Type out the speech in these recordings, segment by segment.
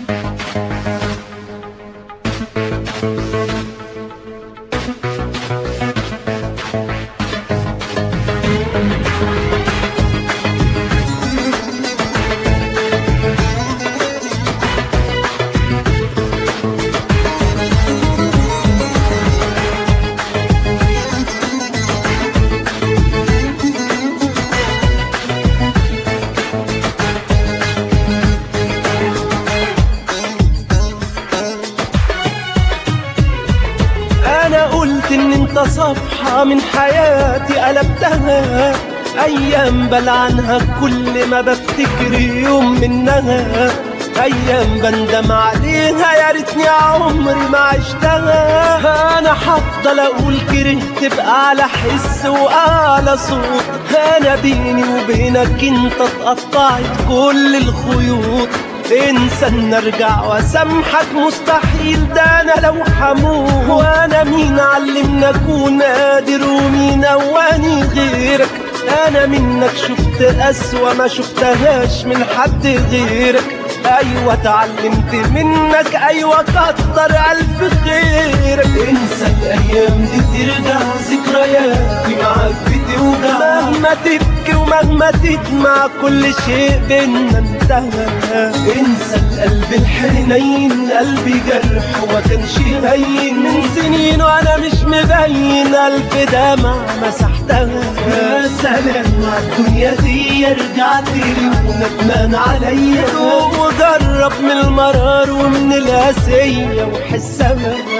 انا قلت ان انت صفحة من حياتي قلبتها ايام بلعنها كل ما بفتكر يوم منها ايام بندم عليها يا ريتني عمري ما عشتها انا هفضل اقول كرهت باعلى حس واعلى صوت انا بيني وبينك انت اتقطعت كل الخيوط انسى ان ارجع واسامحك مستحيل ده انا لو حموت وانا مين علمني اكون قادر ومين قواني غيرك انا منك شفت اسوأ ما شفتهاش من حد غيرك ايوه اتعلمت منك ايوه كتر الف خيرك انسى الايام دي ترجع ذكرياتي معاك بتوجع مهما تبكي ومهما تدمع كل شيء بينا انتهى انسى القلب الحنين قلبي جرح وما كانش هين من سنين وانا مش مبين الف دمع مسحتها يا سلام على الدنيا دي رجعت لي وندمان عليا دوق وجرب من المرار ومن القاسية وحسها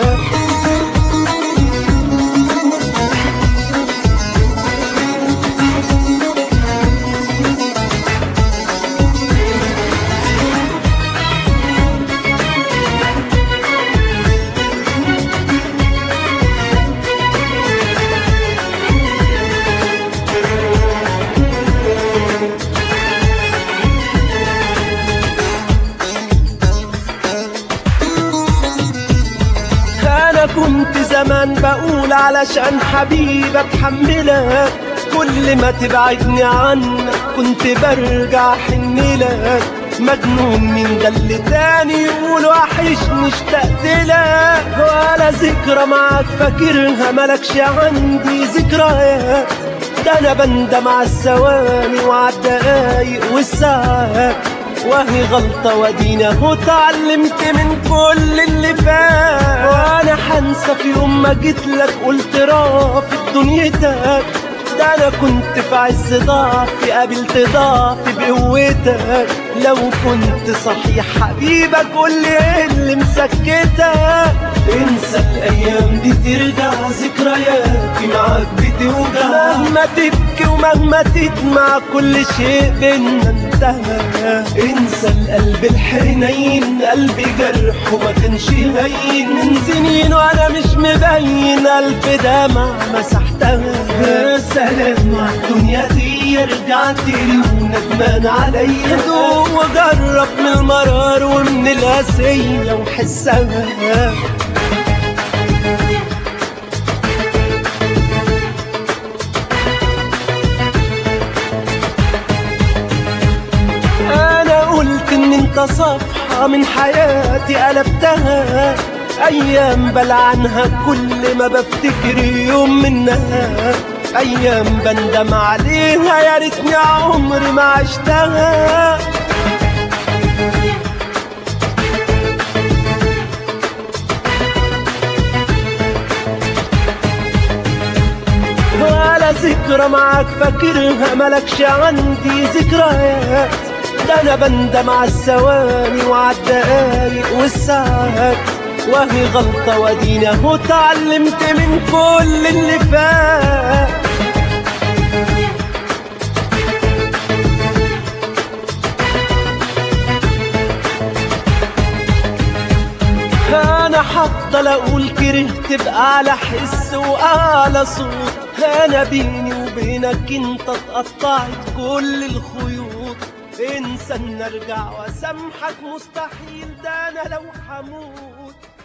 انا كنت زمان بقول علشان حبيب اتحملك كل ما تبعدني عنك كنت برجع حنلك مجنون من ده اللي تاني يقول وحشني اشتقت لك ولا ذكرى معاك فاكرها ملكش عندي ذكريات ده انا بندم على الثواني وعلى الدقايق والساعات وهي غلطة ودينا اهو اتعلمت من كل اللي فات وانا حنسى في يوم ما جيت لك قلت رافض دنيتك ده انا كنت في عز ضعفي قابلت ضعفي بقوتك لو كنت صحيح حبيبك قول لي ايه اللي مسكتك انسى الايام دي ترجع ذكرياتي معاك بتوجع مهما تبكي ومهما تدمع كل شيء بينا انتهى انسى القلب الحنين قلبي جرح وما كانش هين من سنين وانا مش مبين الف دمع مسحتها يا سلام على الدنيا دي رجعت لي وندمان عليا دوق وجرب من المرار ومن القاسية وحسها انا قلت ان انت صفحة من حياتي قلبتها ايام بلعنها كل ما بفتكر يوم منها ايام بندم عليها يا ريتني عمري ما عشتها ولا ذكرى معاك فاكرها ملكش عندي ذكريات ده انا بندم على الثواني وعلى الدقايق والساعات وهي غلطة ودينا اهو اتعلمت من كل اللي فات انا هفضل اقول كرهت باعلى حس واعلى صوت انا بيني وبينك انت اتقطعت كل الخيوط انسى ان ارجع واسامحك مستحيل ده انا لو هموت